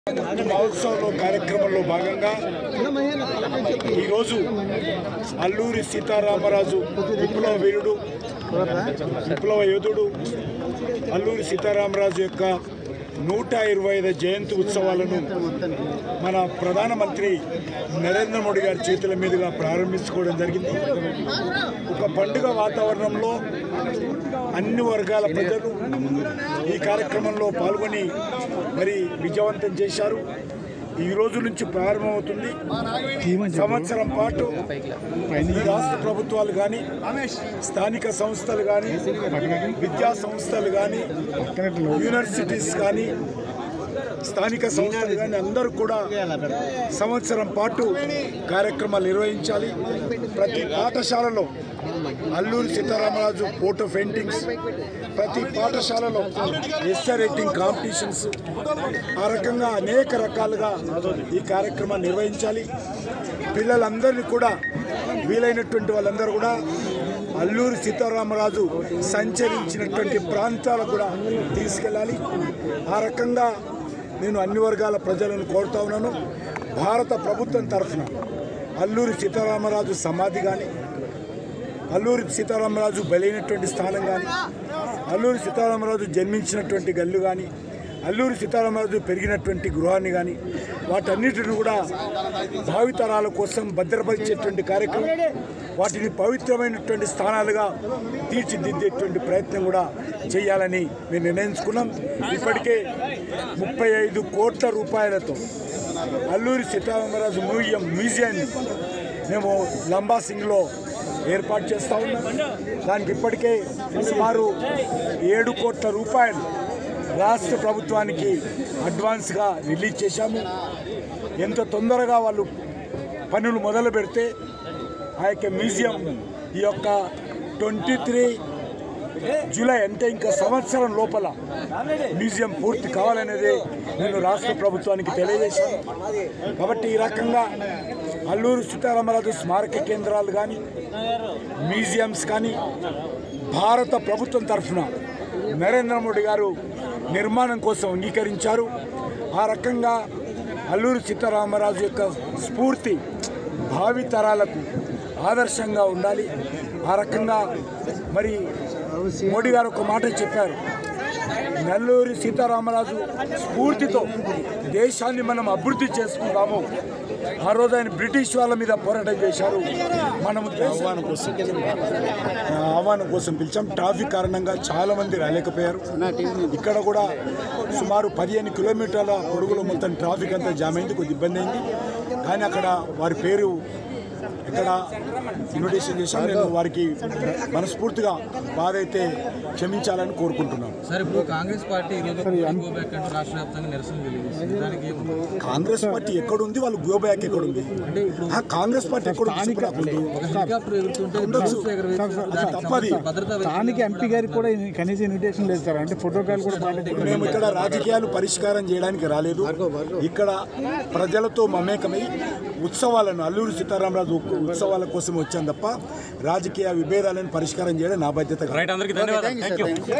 మహోత్సవంలో కార్యక్రమంలో భాగంగా ఈరోజు అల్లూరి సీతారామరాజు విప్లవ వీరుడు విప్లవ యోధుడు అల్లూరి సీతారామరాజు యొక్క నూట ఇరవై ఐదు జయంతి ఉత్సవాలను మన ప్రధానమంత్రి నరేంద్ర మోడీ గారి చేతుల మీదుగా ప్రారంభించుకోవడం జరిగింది ఒక పండుగ వాతావరణంలో అన్ని వర్గాల ప్రజలు ఈ కార్యక్రమంలో పాల్గొని మరి విజయవంతం చేశారు ఈ రోజు నుంచి ప్రారంభమవుతుంది సంవత్సరం పాటు ఈ రాష్ట్ర ప్రభుత్వాలు కానీ స్థానిక సంస్థలు కానీ విద్యా సంస్థలు కానీ యూనివర్సిటీస్ కానీ స్థానిక సంస్థలు కానీ అందరూ కూడా సంవత్సరం పాటు కార్యక్రమాలు నిర్వహించాలి ప్రతి పాఠశాలలో అల్లూరి సీతారామరాజు ఫోటో పెయింటింగ్స్ ప్రతి పాఠశాలలో ఎస్ఆర్ రైటింగ్ కాంపిటీషన్స్ ఆ రకంగా అనేక రకాలుగా ఈ కార్యక్రమాన్ని నిర్వహించాలి పిల్లలందరినీ కూడా వీలైనటువంటి వాళ్ళందరూ కూడా అల్లూరి సీతారామరాజు సంచరించినటువంటి ప్రాంతాలకు కూడా తీసుకెళ్ళాలి ఆ రకంగా నేను అన్ని వర్గాల ప్రజలను కోరుతా ఉన్నాను భారత ప్రభుత్వం తరఫున అల్లూరి సీతారామరాజు సమాధి కానీ అల్లూరి సీతారామరాజు బలైనటువంటి స్థానం కానీ అల్లూరి సీతారామరాజు జన్మించినటువంటి గల్లు కానీ అల్లూరి సీతారామరాజు పెరిగినటువంటి గృహాన్ని కానీ వాటన్నిటిని కూడా భావితరాల కోసం భద్రపరిచేటువంటి కార్యక్రమం వాటిని పవిత్రమైనటువంటి స్థానాలుగా తీర్చిదిద్దేటువంటి ప్రయత్నం కూడా చేయాలని మేము నిర్ణయించుకున్నాం ఇప్పటికే ముప్పై ఐదు కోట్ల రూపాయలతో అల్లూరి సీతారామరాజు మ్యూజియం మ్యూజియాన్ని మేము లంబాసింగ్లో ఏర్పాటు చేస్తా ఉన్నాం దానికి ఇప్పటికే సుమారు ఏడు కోట్ల రూపాయలు రాష్ట్ర ప్రభుత్వానికి అడ్వాన్స్గా రిలీజ్ చేశాము ఎంత తొందరగా వాళ్ళు పనులు మొదలు పెడితే ఆ యొక్క మ్యూజియం ఈ యొక్క ట్వంటీ త్రీ జూలై అంటే ఇంకా సంవత్సరం లోపల మ్యూజియం పూర్తి కావాలనేది నేను రాష్ట్ర ప్రభుత్వానికి తెలియజేశాను కాబట్టి ఈ రకంగా అల్లూరు సీతారామరాజు స్మారక కేంద్రాలు కానీ మ్యూజియంస్ కానీ భారత ప్రభుత్వం తరఫున నరేంద్ర మోడీ గారు నిర్మాణం కోసం అంగీకరించారు ఆ రకంగా అల్లూరు సీతారామరాజు యొక్క స్ఫూర్తి భావి తరాలకు ఆదర్శంగా ఉండాలి ఆ రకంగా మరి మోడీ గారు ఒక మాట చెప్పారు నెల్లూరి సీతారామరాజు స్ఫూర్తితో దేశాన్ని మనం అభివృద్ధి చేసుకుందాము ఆ రోజు ఆయన బ్రిటిష్ వాళ్ళ మీద పోరాటం చేశారు మనము ఆహ్వానం కోసం ఆ ఆహ్వానం కోసం పిలిచాం ట్రాఫిక్ కారణంగా చాలా మంది రాలేకపోయారు ఇక్కడ కూడా సుమారు పదిహేను కిలోమీటర్ల పొడుగులో మొత్తం ట్రాఫిక్ అంతా జామ్ అయింది కొద్ది ఇబ్బంది అయింది కానీ అక్కడ వారి పేరు ఇక్కడ ఇన్విటేషన్ చేశాం నేను వారికి మనస్ఫూర్తిగా బాధ అయితే క్షమించాలని కోరుకుంటున్నాను సార్ ఇప్పుడు కాంగ్రెస్ పార్టీ ఈరోజు గో బ్యాక్ అంటూ రాష్ట్ర వ్యాప్తంగా నిరసన తెలియజేసింది దానికి ఏమంటారు? కాంగ్రెస్ పార్టీ ఎక్కడుంది వాళ్ళు గో బ్యాక్ ఎక్కడుంది అంటే ఇప్పుడు ఆ కాంగ్రెస్ పార్టీ ఎక్కడుంది చెప్పండి. ఒక హెలికాప్టర్ ఎగురుతుంటే ఉండొచ్చు. డ్రోన్స్ ఎగరవేసి దానికి తప్పది. సంబంధించి భద్రతా స్థానిక ఎంపీ గారికి కూడా ఇన్- కనీసం ఇన్విటేషన్ లేదు సార్ అంటే ఫోటోకాల్ కూడా బాగాలేదు మేము ఇక్కడ రాజకీయాలు పరిష్కారం చేయడానికి రాలేదు ఇక్కడ ప్రజలతో మమేకమై ఉత్సవాలను అల్లూరి సీతారామరాజు ఉత్సవాల కోసం వచ్చాం తప్ప రాజకీయ విభేదాలను పరిష్కారం చేయడం నా బాధ్యత కాదు. రైట్ అందరికీ ధన్యవాదాలు థ్యాంక్ యూ